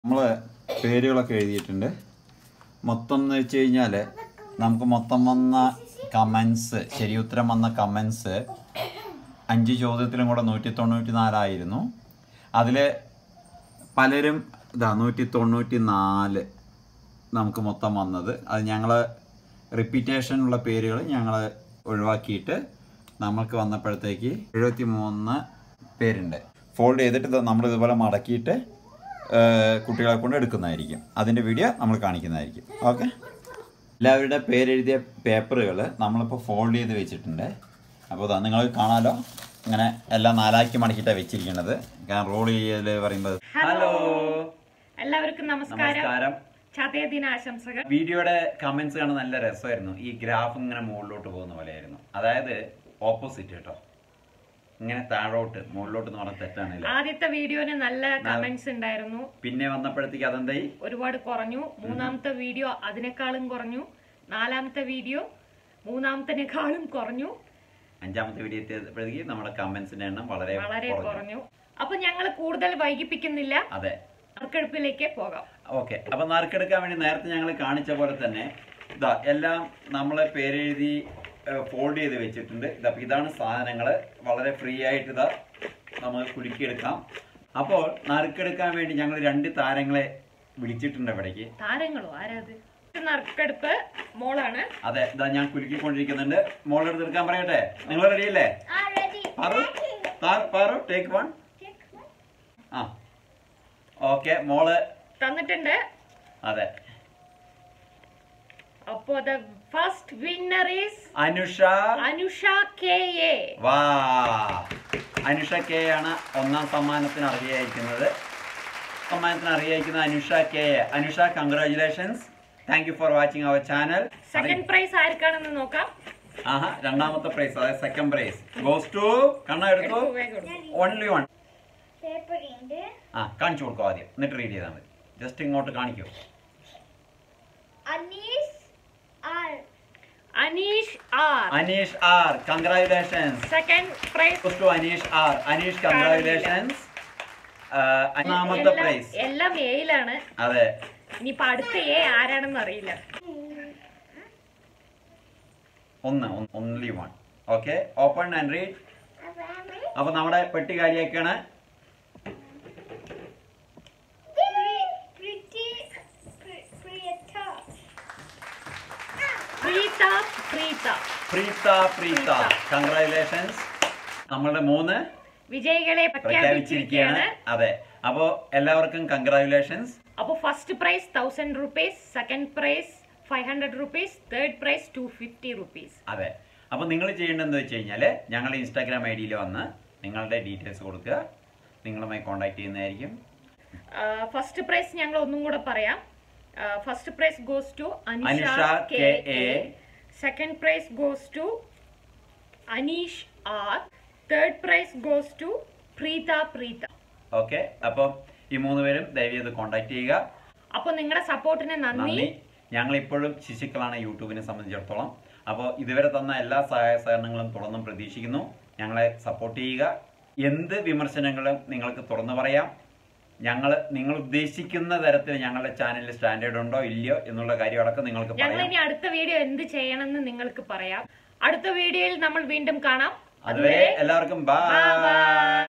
നമ്മൾ പേരുകളൊക്കെ എഴുതിയിട്ടുണ്ട് മൊത്തം എന്ന് വെച്ച് കഴിഞ്ഞാൽ നമുക്ക് മൊത്തം വന്ന കമൻസ് ശരിയുത്തരം വന്ന കമൻസ് അഞ്ച് ചോദ്യത്തിലും കൂടെ നൂറ്റി തൊണ്ണൂറ്റി നാലായിരുന്നു അതിൽ പലരും ഇതാ നൂറ്റി തൊണ്ണൂറ്റി നാല് നമുക്ക് മൊത്തം വന്നത് അത് ഞങ്ങൾ റിപ്പീറ്റേഷനുള്ള പേരുകൾ ഞങ്ങൾ ഒഴിവാക്കിയിട്ട് നമ്മൾക്ക് വന്നപ്പോഴത്തേക്ക് എഴുപത്തി മൂന്ന് പേരുണ്ട് ഫോൾഡ് ചെയ്തിട്ട് ഇത് നമ്മൾ ഇതുപോലെ മടക്കിയിട്ട് ഏഹ്, കുട്ടികളെ കൊണ്ട് എടുക്കുന്നതായിരിക്കും അതിൻ്റെ വീഡിയോ നമ്മൾ കാണിക്കുന്നതായിരിക്കും ഓക്കെ എല്ലാവരുടെ പേരെഴുതിയ പേപ്പറുകൾ നമ്മളിപ്പോൾ ഫോൾഡ് ചെയ്ത് വെച്ചിട്ടുണ്ട് അപ്പോൾ ഇതാ നിങ്ങൾ കാണാലോ ഇങ്ങനെ എല്ലാം നാലാക്കി മടക്കിയിട്ടാണ് വെച്ചിരിക്കുന്നത് കാരണം റോൾ ചെയ്യൽ പറയുമ്പോൾ ഹലോ എല്ലാവർക്കും നമസ്കാരം നമസ്കാരം ചതയ ദിനാശംസകൾ വീഡിയോയുടെ കമന്റ്സ് കാണാൻ നല്ല രസമായിരുന്നു ഈ ഗ്രാഫ് ഇങ്ങനെ മുകളിലോട്ട് പോകുന്ന പോലെയായിരുന്നു അതായത് ഓപ്പോസിറ്റ് കേട്ടോ ഇങ്ങനെ താഴോട്ട് മുകളിലോട്ട് എന്ന് പറഞ്ഞാൽ തെറ്റാണില്ല ആദ്യത്തെ വീഡിയോന് നല്ല കമന്റ്സ് ഉണ്ടായിരുന്നു പിന്നെ വന്നപ്പോഴത്തേക്ക് അതെന്തായി ഒരുപാട് കുറഞ്ഞു മൂന്നാമത്തെ വീഡിയോ അതിനേക്കാളും കുറഞ്ഞു നാലാമത്തെ വീഡിയോ മൂന്നാമത്തിനേക്കാളും കുറഞ്ഞു അഞ്ചാമത്തെ വീഡിയോ എത്തിയപ്പോഴത്തേക്ക് നമ്മുടെ കമന്റ്സിന്റെ എണ്ണം വളരെ വളരെ കുറഞ്ഞു കുറഞ്ഞു അപ്പൊ ഞങ്ങൾ കൂടുതൽ വൈകിപ്പിക്കുന്നില്ല അതെ നറുക്കെടുപ്പിലേക്ക് പോകാം ഓക്കെ അപ്പൊ നറുക്കെടുക്കാൻ വേണ്ടി നേരത്തെ ഞങ്ങൾ കാണിച്ച പോലെ തന്നെ ഇതാ എല്ലാം നമ്മളെ പേരെഴുതി ഫോൾഡ് ചെയ്ത് വെച്ചിട്ടുണ്ട് ഇതാ അപ്പൊ ഇതാണ് സാധനങ്ങൾ വളരെ ഫ്രീ ആയിട്ട് ഇതാ നമുക്ക് കുലുക്കിയെടുക്കാം അപ്പോൾ നറുക്കെടുക്കാൻ വേണ്ടി ഞങ്ങൾ രണ്ട് താരങ്ങളെ വിളിച്ചിട്ടുണ്ട് ഇവിടേക്ക് താരങ്ങളോ ആരാത് നറുക്കെടുപ്പ് മോളാണ് അതെ ഇതാ ഞാൻ കുലുക്കിക്കൊണ്ടിരിക്കുന്നുണ്ട് മോളുടെ അടുത്ത് എടുക്കാൻ പറയട്ടെ നിങ്ങൾ റെഡി അല്ലേ പാറു താ- പാറു ടേക്ക് വൺ ആ ഓക്കെ മോള് തന്നിട്ടുണ്ട് അതെ അപ്പോ the first winner is Anusha Anusha K A വാ അനുഷ കെ ആണ് ഒന്നാം സമ്മാനത്തിന് അർഹയായിരിക്കുന്നത് സമ്മാനത്തിന് അർഹയായിരിക്കുന്ന Anusha K Anusha congratulations thank you for watching our channel second prize ആർക്കാണെന്ന് നോക്കാം ആഹാ രണ്ടാമത്തെ പ്രൈസ് അതായത് സെക്കൻഡ് പ്രൈസ് ഗോസ് ടു കണ്ണ എടുത്തു വേഗം എടുക്കൂ. ഓൺലി വൺ പേപ്പർ ഉണ്ട് ആ കാണിച്ചു കൊടുക്കും ആദ്യം എന്നിട്ട് റീഡ് ചെയ്താൽ മതി ജസ്റ്റ് ഇങ്ങോട്ട് കാണിക്കൂ Anees R Aneesh R Aneesh R congratulations second prize goes to Aneesh R Aneesh congratulations ഒന്നാമത്തെ പ്രൈസ് എല്ലാം എയിലാണ് അതെ ഇനിയിപ്പൊ അടുത്ത എ ആരാണെന്ന് അറിയില്ല ഒന്ന് only one okay open and read അപ്പൊ നമ്മുടെ പെട്ടി കാര്യമൊക്കെയാണ് പ്രീത പ്രീത പ്രീത പ്രീത കൺഗ്രാചുലേഷൻസ് നമ്മളുടെ മൂന്ന് വിജയികളെ പ്രഖ്യാപിച്ചിരിക്കുകയാണ് പ്രഖ്യാപിച്ചിരിക്കുകയാണ് അതെ അപ്പോ എല്ലാവർക്കും കൺഗ്രാചുലേഷൻസ് അപ്പൊ first prize thousand rupees second prize five hundred rupees third prize two fifty rupees അതെ അപ്പൊ നിങ്ങൾ ചെയ്യേണ്ടതെന്ന് വെച്ച് കഴിഞ്ഞാൽ ഞങ്ങളുടെ ഇൻസ്റ്റാഗ്രാം ഐ ഡിയിൽ വന്ന് നിങ്ങളുടെ ഡീറ്റെയിൽസ് കൊടുക്കുക നിങ്ങളുമായി കോൺടാക്ട് ചെയ്യുന്നതായിരിക്കും ഫസ്റ്റ് പ്രൈസ് ഞങ്ങൾ ഒന്നും കൂടെ പറയാം first prize goes to Anisha Anisha K K A. A second prize goes to Aneesh R third prize goes to Preetha Preetha okay അപ്പം ഈ മൂന്ന് പേരും ദയവേത് കോൺടാക്ട് ചെയ്യുക അപ്പൊ നിങ്ങളുടെ സപ്പോർട്ടിന് നന്ദി നന്ദി ഞങ്ങൾ ഇപ്പോഴും ശിശുക്കളാണ് യൂട്യൂബിനെ സംബന്ധിച്ചിടത്തോളം അപ്പോൾ ഇതുവരെ തന്ന എല്ലാ സഹായ സഹകരണങ്ങളും തുറന്നും പ്രതീക്ഷിക്കുന്നു ഞങ്ങളെ സപ്പോർട്ട് ചെയ്യുക എന്ത് വിമർശനങ്ങളും നിങ്ങൾക്ക് തുറന്നു പറയാം ഞങ്ങൾ നിങ്ങൾ ഉദ്ദേശിക്കുന്ന തരത്തിൽ ഞങ്ങളുടെ ചാനലിൽ സ്റ്റാൻഡേർഡ് ഉണ്ടോ ഇല്ലയോ എന്നുള്ള കാര്യം അടക്കം നിങ്ങൾക്ക് ഞങ്ങൾ പറയാം ഇനി അടുത്ത വീഡിയോ എന്ത് ചെയ്യണമെന്ന് നിങ്ങൾക്ക് പറയാം അടുത്ത വീഡിയോയിൽ നമ്മൾ വീണ്ടും കാണാം അതുവരെ എല്ലാവർക്കും ബൈ Bye bye.